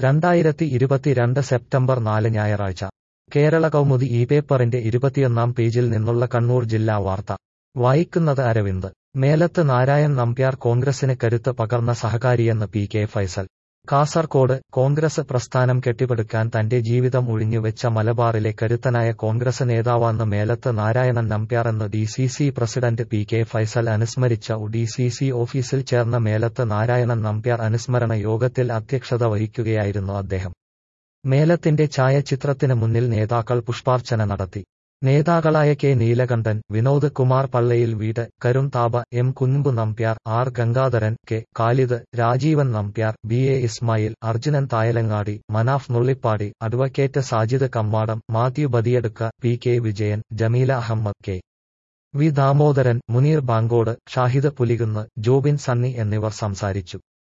രണ്ടായിരത്തി ഇരുപത്തിരണ്ട് സെപ്റ്റംബർ നാല് ഞായറാഴ്ച കേരള കൗമുദി ഈ പേപ്പറിന്റെ ഇരുപത്തിയൊന്നാം പേജിൽ നിന്നുള്ള കണ്ണൂർ ജില്ലാ വാർത്ത വായിക്കുന്നത് അരവിന്ദ് മേലത്ത് നാരായൺ നമ്പ്യാർ കോൺഗ്രസിന് കരുത്ത് പകർന്ന സഹകാരിയെന്ന് P K Faisal Kasaragod Congress പ്രസ്ഥാനം കെട്ടിപ്പടുക്കാൻ തന്റെ ജീവിതം ഒഴിഞ്ഞുവെച്ച മലബാറിലെ കരുത്തനായ കോൺഗ്രസ് നേതാവാണ് മേലത്ത് നാരായണൻ നമ്പ്യാറെന്ന് D C C president P K Faisal അനുസ്മരിച്ച ഡി സി സി ഓഫീസിൽ ചേർന്ന മേലത്ത് നാരായണൻ നമ്പ്യാർ അനുസ്മരണ യോഗത്തിൽ അധ്യക്ഷത വഹിക്കുകയായിരുന്നു അദ്ദേഹം മേലത്തിന്റെ ഛായാചിത്രത്തിന് മുന്നിൽ നേതാക്കൾ പുഷ്പാർച്ചന നടത്തി നേതാക്കളായ കെ നീലകണ്ഠൻ വിനോദ് കുമാർ പള്ളയിൽ വീട് Karun Thapa M Kunhambu Nambiar R Gangadharan K Khalid Rajeevan Nambiar B A Ismail Arjunan Thayalangadi Manaf Nullippadi advocate Sajid Kammadam Mathew Badiadka P K Vijayan Jameela Ahmed K V Damodaran Muneer Bankode Shahid Pulikunnu Jobin Sunny എന്നിവർ സംസാരിച്ചു